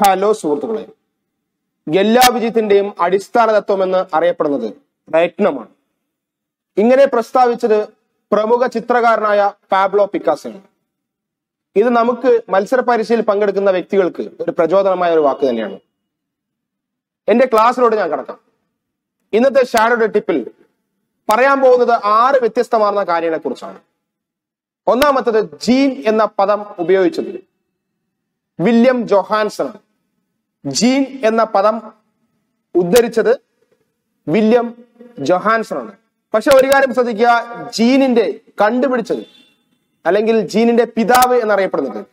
Hello സുഹൃത്തുക്കളെ എല്ലാ വിജയത്തിന്റെയും അടിസ്ഥാന തത്വമെന്ന് അറിയപ്പെടുന്നത് പ്രയത്നമാണ് ഇങ്ങനെ പ്രസ്താവിച്ചത് പ്രമുഖ ചിത്രകാരനായ പാബ്ലോ പിക്കാസയാണ് ഇത് നമുക്ക് മത്സര പരീക്ഷയിൽ പങ്കെടുക്കുന്ന വ്യക്തികൾക്ക് ഒരു പ്രചോദനമായ ഒരു വാക്ക് തന്നെയാണ് എന്റെ ക്ലാസ്സിലോട് ഞാൻ കടക്കാം ഇന്നത്തെ ഷാഡോയുടെ ടിപ്പിൽ പറയാൻ പോകുന്നത് ആറ് വ്യത്യസ്തമാർന്ന കാര്യങ്ങളെ കുറിച്ചാണ് ഒന്നാമത്തത് ജീൻ എന്ന പദം ഉപയോഗിച്ചത് വില്യം ജൊഹാൻസൺ ആണ്. ജീൻ എന്ന പദം ഉദ്ധരിച്ചത് വില്യം ജൊഹാൻസൺ ആണ് പക്ഷെ ഒരു കാര്യം ശ്രദ്ധിക്കുക ജീനിന്റെ കണ്ടുപിടിച്ചത് അല്ലെങ്കിൽ ജീനിന്റെ പിതാവ് എന്നറിയപ്പെടുന്നത്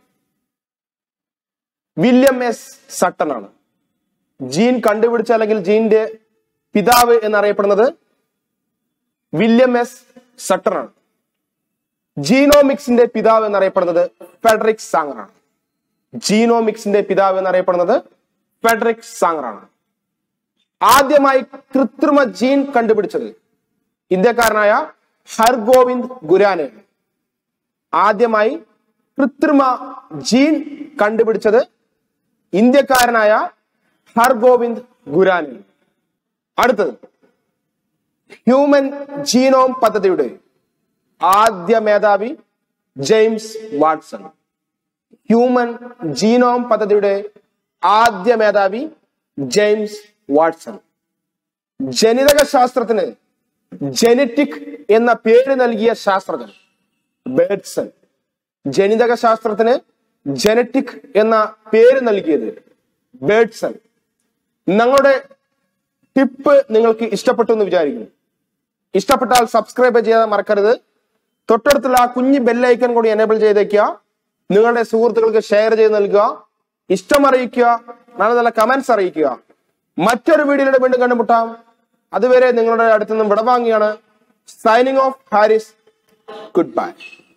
വില്യം എസ് സട്ടൺ ആണ് ജീൻ കണ്ടുപിടിച്ച അല്ലെങ്കിൽ ജീനിന്റെ പിതാവ് എന്നറിയപ്പെടുന്നത് വില്യം എസ് സട്ടൺ ആണ് ജീനോമിക്സിന്റെ പിതാവ് എന്നറിയപ്പെടുന്നത് ഫെഡറിക് സാങ്ങർ ആണ് ജീനോമിക്സിന്റെ പിതാവ് എന്നറിയപ്പെടുന്നത് ഫെഡറിക് സാങ്ങർ ആണ് ആദ്യമായി കൃത്രിമ ജീൻ കണ്ടുപിടിച്ചത് ഇന്ത്യക്കാരനായ ഹർഗോവിന്ദ് ഗുരാനെയാണ് ആദ്യമായി കൃത്രിമ ജീൻ കണ്ടുപിടിച്ചത് ഇന്ത്യക്കാരനായ ഹർഗോവിന്ദ് ഗുരാനെയാണ് അടുത്തത് ഹ്യൂമൻ ജീനോം പദ്ധതിയുടെ ആദ്യ മേധാവി ജെയിംസ് വാട്സൺ ഹ്യൂമൻ ജീനോം പദ്ധതിയുടെ ആദ്യ മേധാവി ജെയിംസ് വാട്സൺ ജനിതക ശാസ്ത്രത്തിന് ജനറ്റിക് എന്ന പേര് നൽകിയ ശാസ്ത്രജ്ഞൻ ബേഡ്സൺ ജനിതക ശാസ്ത്രത്തിന് ജനറ്റിക് എന്ന പേര് നൽകിയത് ബേഡ്സൺ ഞങ്ങളുടെ ടിപ്പ് നിങ്ങൾക്ക് ഇഷ്ടപ്പെട്ടു എന്ന് വിചാരിക്കുന്നു ഇഷ്ടപ്പെട്ടാൽ സബ്സ്ക്രൈബ് ചെയ്യാൻ മറക്കരുത് തൊട്ടടുത്തുള്ള ആ കുഞ്ഞ് ബെല്ലൈക്കൺ കൂടി എനേബിൾ ചെയ്തേക്കുക നിങ്ങളുടെ സുഹൃത്തുക്കൾക്ക് ഷെയർ ചെയ്ത് നൽകുക ഇഷ്ടം അറിയിക്കുക നല്ല നല്ല കമന്റ്സ് അറിയിക്കുക മറ്റൊരു വീഡിയോയിലൂടെ വീണ്ടും കണ്ടുമുട്ടാം അതുവരെ നിങ്ങളുടെ അടുത്ത് നിന്നും വിടവാങ്ങിയാണ് signing off Haris good by